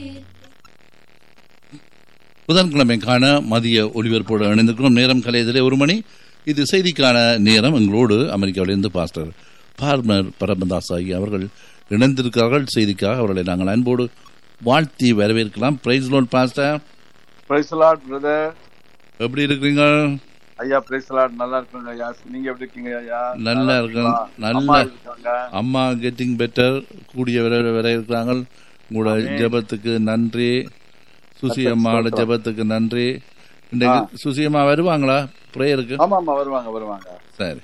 புதன்கிழமைக்கான மதிய ஒளிபரப்போடு இணைந்திருக்கிறோம் நேரம் கலையதிலே ஒரு மணி இது செய்திக்கான நேரம் எங்களோடு அமெரிக்காவிலிருந்து பாஸ்டர் பார்மர் பரமதாஸ் ஆகிய அவர்கள் இணைந்திருக்கிறார்கள் செய்திக்காக அவர்களை நாங்கள் அன்போடு வாழ்த்தி வரவேற்கலாம் praise lord pastor praise lord brother எப்படி இருக்கிறீங்க ஐயா பிரைஸ் லார்ட் நல்லா இருக்குங்க ஐயா நீங்க எப்படி இருக்கீங்க ஐயா நல்லா இருக்கேன். இருக்கீங்களா? நல்ல- அம்மா இருக்காங்க அம்மா கெட்டிங் பெட்டர் கூடிய வர வர இருக்கிறாங்க உங்களோட ஆமென். ஜெபத்துக்கு நன்றி சுசி கர்த்தர் அம்மாவோட ஸ்தோத்திரம். ஜெபத்துக்கு நன்றி இன்றைக்கு சுசி அம்மா வருவாங்களா ப்ரேயருக்கு ஆமா ஆமா வருவாங்க வருவாங்க சரி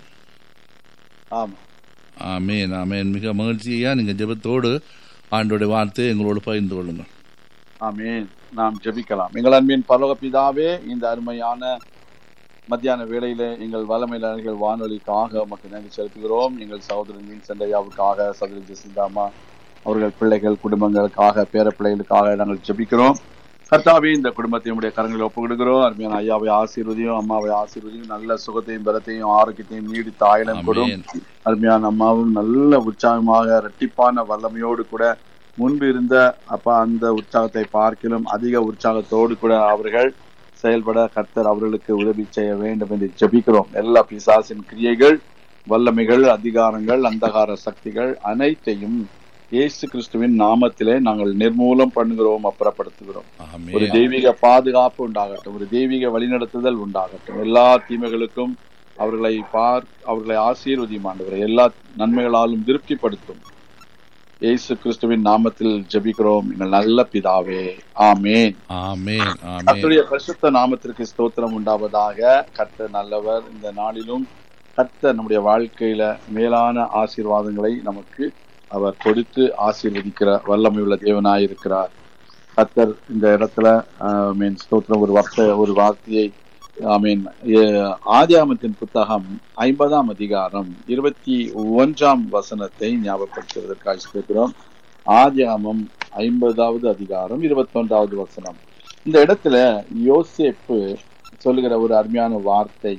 ஆமா ஆமேன் ஆமேன் மிக மகிழ்ச்சியா நீங்க ஜெபத்தோடு ஆண்டோடைய வார்த்தையை எங்களோடு பகிர்ந்து கொள்ளுங்க ஆமீன் நாம் ஜெபிக்கலாம் எங்கள் அன்பின் பரலோக பிதாவே இந்த அருமையான மத்தியான வேளையிலே எங்கள் வளமையாளர்கள் வானொலிக்காக உமக்கு நன்றி செலுத்துகிறோம் எங்கள் சகோதரன் மீன் சண்டையாவுக்காக சகோதரி ஜெசிந்தாமா அவர்கள் பிள்ளைகள் குடும்பங்களுக்காக பேர பிள்ளைகளுக்காக நாங்கள் ஜெபிக்கிறோம் கர்த்தாவே இந்த குடும்பத்தை உடைய கரங்களில் ஒப்புக்கிடுகிறோம் அருமையான ஐயாவை ஆசீர்வதியும் அம்மாவை ஆசீர்வதியும் நல்ல சுகத்தையும் பலத்தையும் ஆரோக்கியத்தையும் நீடித்த ஆயுளம் கொடும் ஆமென். அருமையான அம்மாவும் நல்ல உற்சாகமாக இரட்டிப்பான வல்லமையோடு கூட முன்பு இருந்த அப்பா அந்த உற்சாகத்தை பார்க்கிலும் அதிக உற்சாகத்தோடு கூட அவர்கள் செயல்பட கர்த்தர் அவர்களுக்கு உதவி செய்ய வேண்டும் என்று ஜெபிக்கிறோம் எல்லா பிசாசின் கிரியைகள் வல்லமைகள் அதிகாரங்கள் அந்தகார சக்திகள் அனைத்தையும் இயேசு கிறிஸ்துவின் நாமத்திலே நாங்கள் நிர்மூலம் பண்ணுகிறோம் அப்புறப்படுத்துகிறோம் ஒரு ஆமென் தெய்வீக பாதுகாப்பு உண்டாகட்டும் ஒரு தெய்வீக வழிநடத்துதல் உண்டாகட்டும் எல்லா தீமைகளுக்கும் அவர்களை பார் அவர்களை ஆசீர்வதியும் ஆண்டவரை எல்லா நன்மைகளாலும் திருப்திப்படுத்தும் இயேசு கிறிஸ்துவின் நாமத்தில் ஜெபிக்கிறோம் எங்கள் நல்ல பிதாவே ஆமேன் ஆமென் ஆமென் கர்த்தருடைய பரிசுத்த நாமத்திற்கு ஸ்தோத்திரம் உண்டாவதாக கர்த்தர் நல்லவர் இந்த நாளிலும் கர்த்தர் நம்முடைய வாழ்க்கையில மேலான ஆசீர்வாதங்களை நமக்கு அவர் கொடுத்து ஆசீர்வதிக்கிற வல்லமை உள்ள தேவனாயிருக்கிறார் கர்த்தர் இந்த இடத்துல மீன் ஸ்தோத்திரம் ஒரு வார்த்தை ஒரு வார்த்தையை மீன் ஆதியாமத்தின் புத்தகம் ஐம்பதாம் அதிகாரம் இருபத்தி ஒன்றாம் வசனத்தை ஞாபகப்படுத்துவதற்காக ஸ்தோத்திரம் ஆதியாமம் ஐம்பதாவது அதிகாரம் இருபத்தொன்றாவது வசனம் இந்த இடத்துல யோசேப்பு சொல்லுகிற ஒரு அருமையான வார்த்தை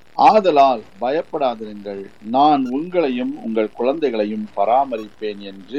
ஆதலால் பயப்படாதிருங்கள் நான் உங்களையும் உங்கள் குழந்தைகளையும் பராமரிப்பேன் என்று